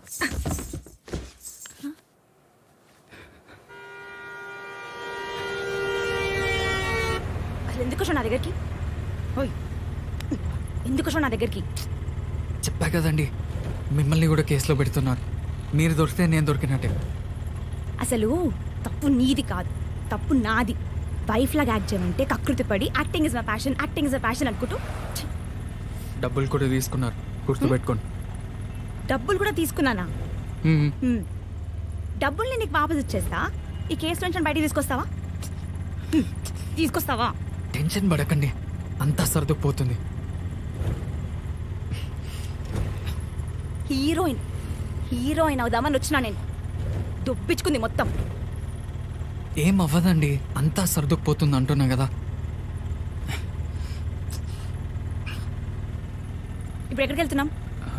అసలు ఎందుకు వచ్చావు నా దగ్గరికి ఓయ్ ఎందుకు వచ్చావు నా దగ్గరికి చెప్పా కదండి మిమ్మల్ని కూడా కేసులో పెడుతున్నారు మీరు దొరికితే నేను దొరికినట్టే అసలు తప్పు నీది కాదు తప్పు నాది వైఫ్ లాగా యాక్ట్ చేయమంటే కకృతి పడి acting is my passion acting is my passion అనుకుంటూ ఛీ, డబ్బులు కూడా తీసుకున్నారు గుర్తుపెట్టుకోండి డబ్బులు కూడా తీసుకున్నానా మ్మ్. హ్మ్. డబ్బుల్ని నీకు వాపస్ ఇచ్చేస్తా ఈ కేసు నుంచి బయటికి తీసుకొస్తావా హ్మ్. తీసుకొస్తావా టెన్షన్ పడకండి అంతా సర్దుకుపోతుంది హీరోయిన్ హీరోయిన్ అవుదామని వచ్చినా నేను దొప్పించుకుంది మొత్తం ఏం అవ్వదండి అంతా సర్దుకుపోతుంది అంటున్నా కదా ఇప్పుడు ఎక్కడికి వెళ్తున్నాం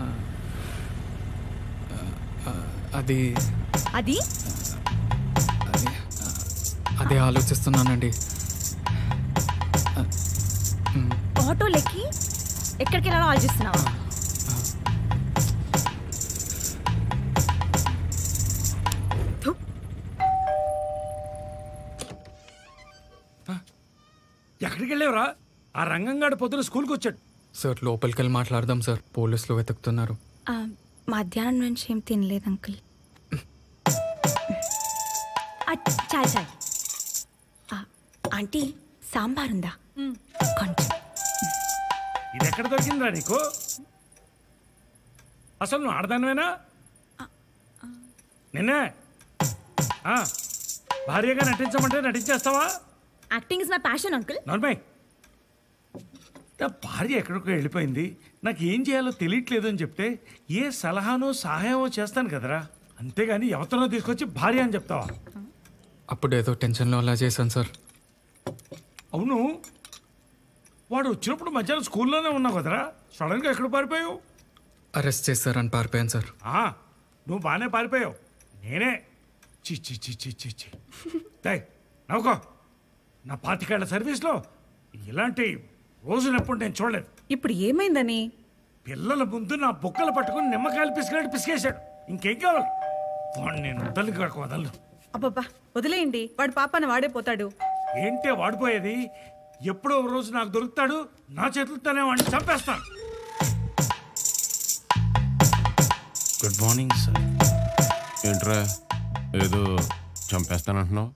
అది అది అది అదే ఆలోచిస్తున్నానండి ఆటోలెక్కి ఎక్కడికి వెళ్ళాలో ఆలోచిస్తున్నావా థు. ఎక్కడికి వెళ్ళేవరా ఆ రంగంగాడు పొద్దున స్కూల్కి వచ్చాడు సార్ లోపలికి వెళ్ళి మాట్లాడదాం సార్ పోలీసులు వెతుకుతున్నారు ఆ, మధ్యాహ్నం నుంచి ఏం తినలేదు అంకుల్ ఆ, చాలు చాలు ఆ, ఆంటీ సాంబార్ ఉందా కొంచెం ఇది ఎక్కడ దొరికిందిరా నీకు అసలు నువ్వు ఆడదానివేనా నిన్నే ఆ, భార్యగా నటించమంటే నటించేస్తావా acting is my passion uncle normal నా భార్య ఎక్కడికో వెళ్ళిపోయింది నాకు ఏం చేయాలో తెలియట్లేదు అని చెప్తే ఏ సలహానో సహాయమో చేస్తాను కదరా అంతేగాని ఎవరినో తీసుకొచ్చి భార్య అని చెప్తావా అప్పుడు ఏదో టెన్షన్లో అలా చేశాను సార్ అవును వాడు వచ్చినప్పుడు మధ్యాహ్నం స్కూల్లోనే ఉన్నావు కదరా సడన్గా ఎక్కడ పారిపోయావు అరెస్ట్ చేస్తారని పారిపోయాను సార్ ఆ, నువ్వు బాగానే పారిపోయావు నేనే చి చి చి చి చి చి డై నవ్వుకో నా పాతికేళ్ల సర్వీస్లో ఇలాంటి రోజునప్పుడు నేను చూడలేదు ఇప్పుడు ఏమైందని పిల్లల ముందు నా బొక్కలు పట్టుకుని నిమ్మకాయలు పిసికినట్టు పిసికేశాడు ఇంకేం కావాలి వాడిని నేను వదలు కాక వదలను అబ్బబ్బా వదిలేయండి వాడు పాపాన వాడే పోతాడు ఏంటే వాడిపోయేది ఎప్పుడో ఒక రోజు నాకు దొరుకుతాడు నా చేతులతోనే వాడిని చంపేస్తాను గుడ్ మార్నింగ్ సార్ ఏంట్రా ఏదో చంపేస్తానంటున్నావు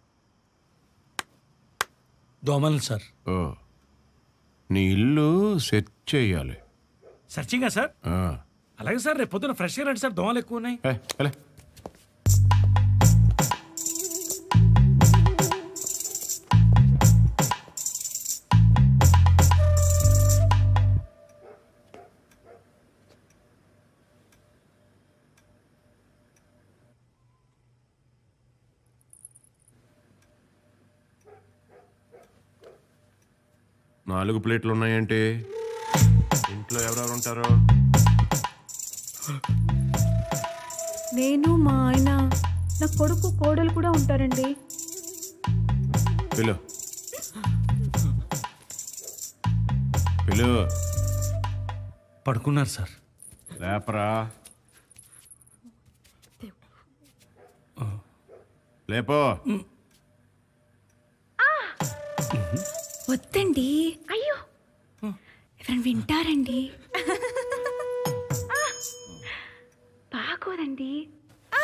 దోమలు సార్ ఓ నీ ఇల్లు సెట్ చేయాలి సర్చింగా సార్ ఆ. అలాగే సార్ రేపు పొద్దున ఫ్రెష్గా రండి సార్ దోమలు ఎక్కువ ఉన్నాయి ఏ, వెళ్ళే. నాలుగు ప్లేట్లు ఉన్నాయేంటి ఇంట్లో ఎవరెవరు ఉంటారు నేను మా ఆయన నా కొడుకు కోడలు కూడా ఉంటారండి పిలు పిలు పడుకున్నారు సార్ లేపరా లేపో వద్దండి అయ్యో ఎవరైనా వింటారండి ఆ! బాగోదండి ఆ!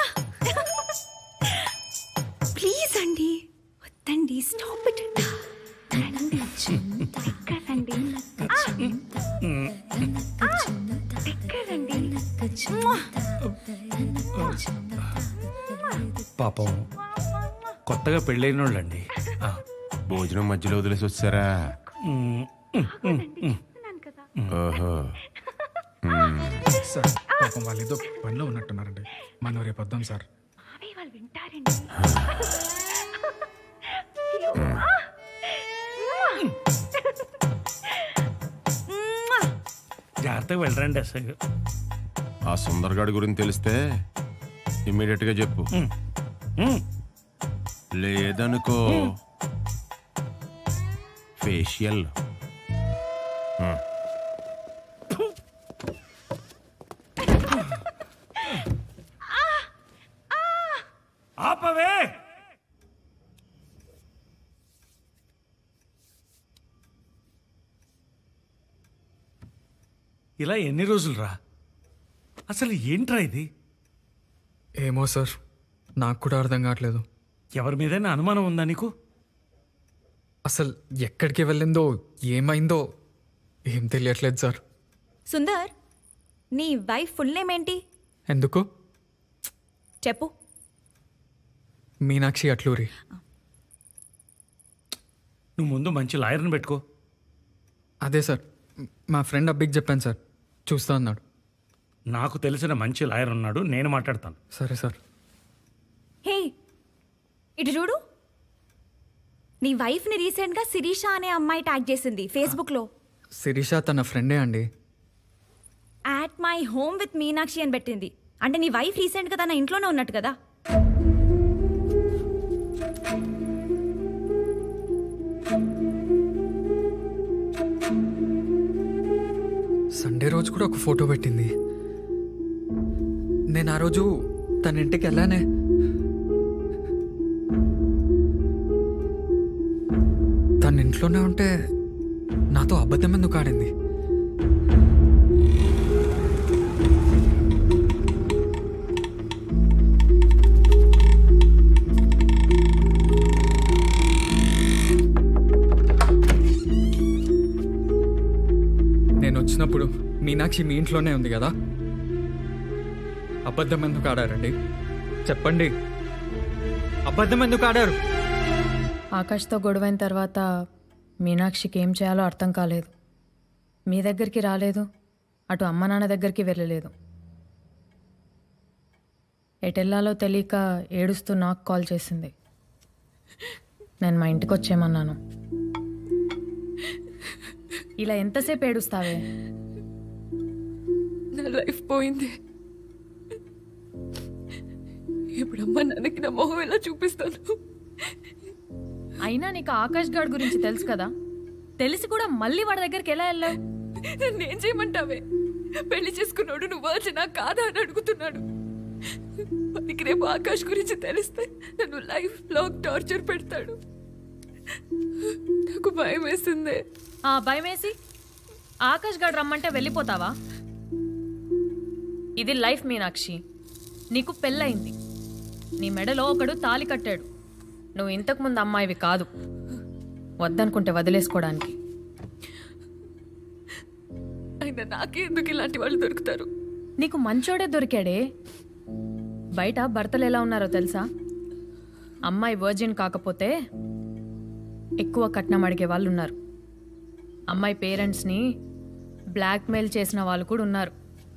ప్లీజ్ అండి వద్దండి స్టాప్ ఇట్ రండి ఎక్కడండి ఆ! ఆ! ఎక్కడండి మ్వా! పాపం కొత్తగా పెళ్ళైన వాళ్ళండి భోజనం మధ్యలో వదిలేసి వచ్చారా చెప్తున్నాను కదా ఓహో సార్ పాపం వాళ్ళు ఏదో పనిలో ఉన్నట్టున్నారండి మనం రేపు వద్దాం సార్ మావయ్య వాళ్ళు వింటారండి అయ్యో. ఆ! మ్వా! జాగ్రత్తగా వెళ్ళరండి అసలు ఆ సుందర్గాడి గురించి తెలిస్తే ఇమ్మీడియట్ గా చెప్పు లేదనుకో ఫేషియల్ ఇలా ఎన్ని రోజులు రా అసలు ఏంట్రా ఇది ఏమో సార్ నాకు కూడా అర్థం కావట్లేదు ఎవరి మీదైనా అనుమానం ఉందా నీకు అసలు ఎక్కడికి వెళ్ళిందో ఏమైందో ఏం తెలియట్లేదు సార్ సుందర్ నీ వైఫ్ ఫుల్ నేమ్ ఏంటి ఎందుకు చెప్పు మీనాక్షి అట్లూరి నువ్వు ముందు మంచి లాయర్ని పెట్టుకో అదే సార్ మా ఫ్రెండ్ అబ్బికి చెప్పాను సార్ చూస్తా అన్నాడు నాకు తెలిసిన మంచి లాయర్ ఉన్నాడు నేను మాట్లాడతాను సరే సార్ హే ఇటు చూడు నీ వైఫ్ని రీసెంట్గా శిరీష అనే అమ్మాయి ట్యాగ్ చేసింది ఫేస్బుక్లో శిరీష తన ఫ్రెండే అండి at my home with Meenakshi అని పెట్టింది అంటే నీ వైఫ్ రీసెంట్గా తన ఇంట్లోనే ఉన్నట్టు కదా సండే రోజు కూడా ఒక ఫోటో పెట్టింది నేను ఆ రోజు తన ఇంటికి వెళ్ళానే తన ఇంట్లోనే ఉంటే నాతో అబద్ధం ఎందుకు ఆడింది నేను వచ్చినప్పుడు మీనాక్షి మీ ఇంట్లోనే ఉంది కదా అబద్ధం ఎందుకు ఆడారండి చెప్పండి అబద్ధం ఎందుకు ఆడారు ఆకాష్తో గొడవైన తర్వాత మీనాక్షికి ఏం చేయాలో అర్థం కాలేదు మీ దగ్గరికి రాలేదు అటు అమ్మ నాన్న దగ్గరికి వెళ్ళలేదు ఎటెల్లాలో తెలియక ఏడుస్తూ నాకు కాల్ చేసింది నేను మా ఇంటికి వచ్చేయమన్నాను ఇలా ఎంతసేపు ఏడుస్తావే నా లైఫ్ పోయింది ఇప్పుడు అమ్మ నాన్నకి నా మొహం ఎలా చూపిస్తాను అయినా నీకు ఆకాష్ గాడ్ గురించి తెలుసు కదా తెలిసి కూడా మళ్ళీ వాడి దగ్గరికి ఎలా వెళ్ళావు నన్ను ఏం చేయమంటావే పెళ్లి చేసుకున్నాడు నువ్వు వచ్చినా కాదా అని అడుగుతున్నాడు వాడికి రేపు ఆకాష్ గురించి తెలిస్తే నన్ను లైఫ్ లాంగ్ టార్చర్ పెడతాడు నాకు భయం వేసిందే ఆ భయమేసి ఆకాష్ గాడు రమ్మంటే వెళ్ళిపోతావా ఇది లైఫ్ మీనాక్షి నీకు పెళ్ళయింది నీ మెడలో ఒకడు తాలి కట్టాడు నువ్వు ఇంతకుముందు అమ్మాయివి కాదు వద్దనుకుంటే వదిలేసుకోవడానికి అయినా నాకే ఎందుకు ఇలాంటి వాళ్ళు దొరుకుతారు నీకు మంచోడే దొరికాడే బయట భర్తలు ఎలా ఉన్నారో తెలుసా అమ్మాయి వర్జిన్ కాకపోతే ఎక్కువ కట్నం అడిగే వాళ్ళు ఉన్నారు అమ్మాయి పేరెంట్స్ని బ్లాక్మెయిల్ చేసిన వాళ్ళు కూడా ఉన్నారు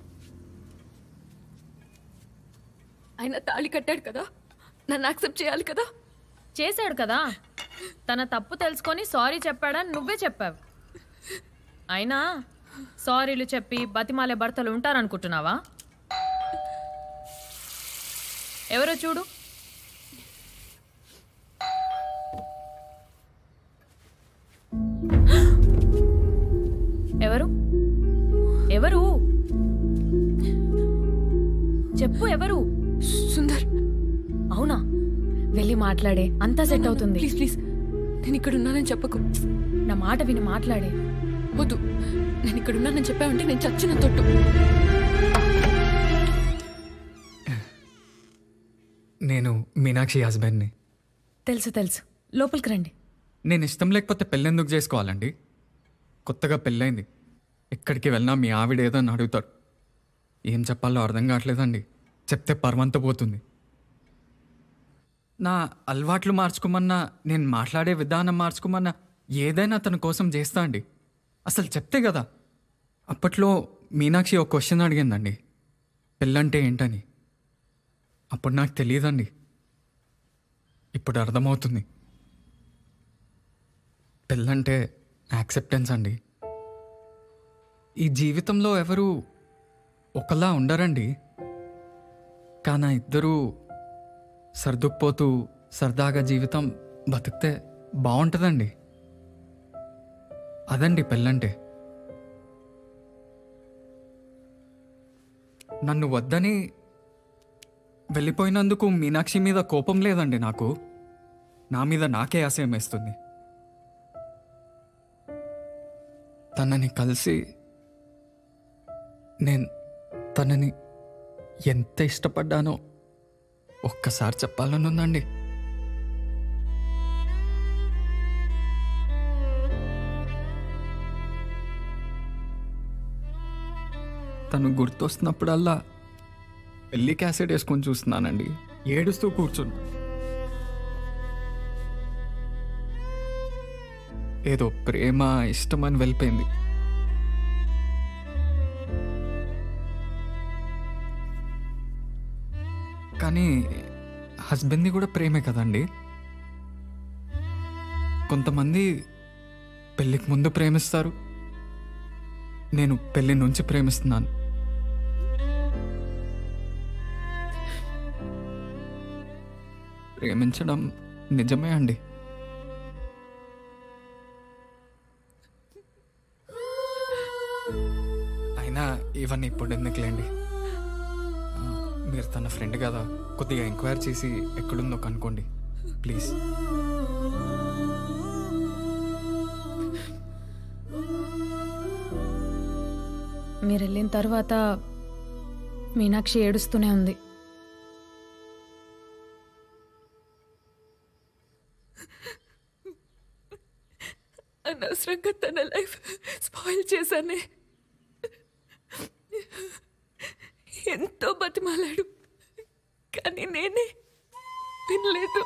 ఆయన తాళి కట్టాడు కదా నన్ను యాక్సెప్ట్ చేయాలి కదా చేశాడు కదా తన తప్పు తెలుసుకొని సారీ చెప్పాడని నువ్వే చెప్పావు అయినా సారీలు చెప్పి బతిమాలే భర్తలు ఉంటారనుకుంటున్నావా ఎవరో చూడు ఎవరు ఎవరు చెప్పు ఎవరు సుందర్ అవునా వెళ్ళి మాట్లాడే అంతా సెట్ అవుతుంది ప్లీజ్ ప్లీజ్ నేను ఇక్కడ ఉన్నానని చెప్పకు నా మాట విని మాట్లాడే వద్దు నేను ఇక్కడ ఉన్నానని చెప్పావంటే నేను చచ్చిన తొట్టు నేను మీనాక్షి హస్బెండ్ని తెలుసు తెలుసు లోపలికి రండి నేను ఇష్టం లేకపోతే పెళ్ళెందుకు చేసుకోవాలండి కొత్తగా పెళ్ళైంది ఎక్కడికి వెళ్ళినా మీ ఆవిడ ఏదో అని అడుగుతారు ఏం చెప్పాలో అర్థం కావట్లేదండి చెప్తే పర్వంత పోతుంది నా అలవాట్లు మార్చుకోమన్నా నేను మాట్లాడే విధానం మార్చుకోమన్నా ఏదైనా తన కోసం చేస్తా అండి అసలు చెప్తే కదా అప్పట్లో మీనాక్షి ఒక క్వశ్చన్ అడిగిందండి పెళ్ళంటే ఏంటని అప్పుడు నాకు తెలియదండి ఇప్పుడు అర్థమవుతుంది పెళ్ళంటే యాక్సెప్టెన్స్ అండి ఈ జీవితంలో ఎవరు ఒకలా ఉండరండి కానీ ఇద్దరూ సర్దుకుపోతూ సరదాగా జీవితం బతికితే బాగుంటుందండి అదండి పెళ్ళంటే నన్ను వద్దని వెళ్ళిపోయినందుకు మీనాక్షి మీద కోపం లేదండి నాకు నా మీద నాకే ఆశయం వేస్తుంది తనని కలిసి నేను తనని ఎంత ఇష్టపడ్డానో ఒక్కసారి చెప్పాలని ఉందండి తను గుర్తొస్తున్నప్పుడల్లా పెళ్లి క్యాసెట్ వేసుకొని చూస్తున్నానండి ఏడుస్తూ కూర్చున్నా ఏదో ప్రేమ ఇష్టమని వెళ్ళిపోయింది కానీ హస్బెండ్ని కూడా ప్రేమే కదండి కొంతమంది పెళ్ళికి ముందు ప్రేమిస్తారు నేను పెళ్లి నుంచి ప్రేమిస్తున్నాను ప్రేమించడం నిజమే అండి అయినా ఇవన్నీ ఇప్పుడు ఎందుకులేండి ఆ, మీరు తన ఫ్రెండ్ కదా కొద్దిగా ఎంక్వైరీ చేసి ఎక్కడుందో కనుక్కోండి ప్లీజ్ మీరు వెళ్ళిన తర్వాత మీనాక్షి ఏడుస్తూనే ఉంది అనవసరంగా తన లైఫ్ స్పాయిల్ చేశానే ఎంతో బతిమాలాడు కానీ నేనే వినలేదు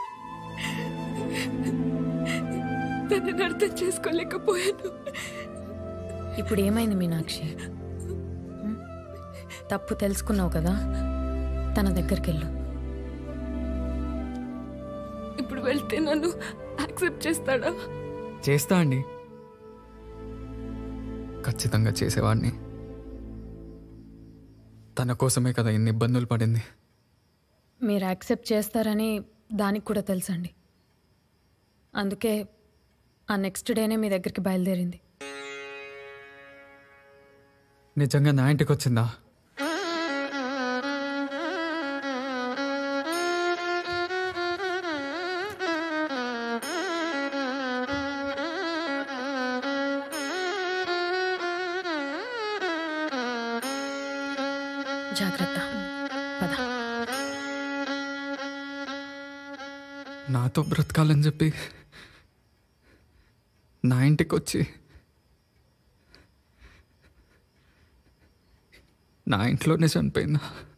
తనని అర్థం చేసుకోలేకపోయాను ఇప్పుడు ఏమైంది మీనాక్షి ఉం? తప్పు తెలుసుకున్నావు కదా తన దగ్గరికి వెళ్ళు ఇప్పుడు వెళ్తే నన్ను యాక్సెప్ట్ చేస్తాడా చేస్తా అండి ఖచ్చితంగా చేసేవాడిని తన కోసమే కదా ఇన్ని ఇబ్బందులు పడింది మీరు యాక్సెప్ట్ చేస్తారని దానికి కూడా తెలుసండి అందుకే ఆ నెక్స్ట్ డేనే మీ దగ్గరికి బయలుదేరింది నిజంగా నా ఇంటికి వచ్చిందా జాగ్రత్త పద నాతో బ్రతకాలని చెప్పి నా ఇంటికి వచ్చి నా ఇంట్లోనే చనిపోయిందా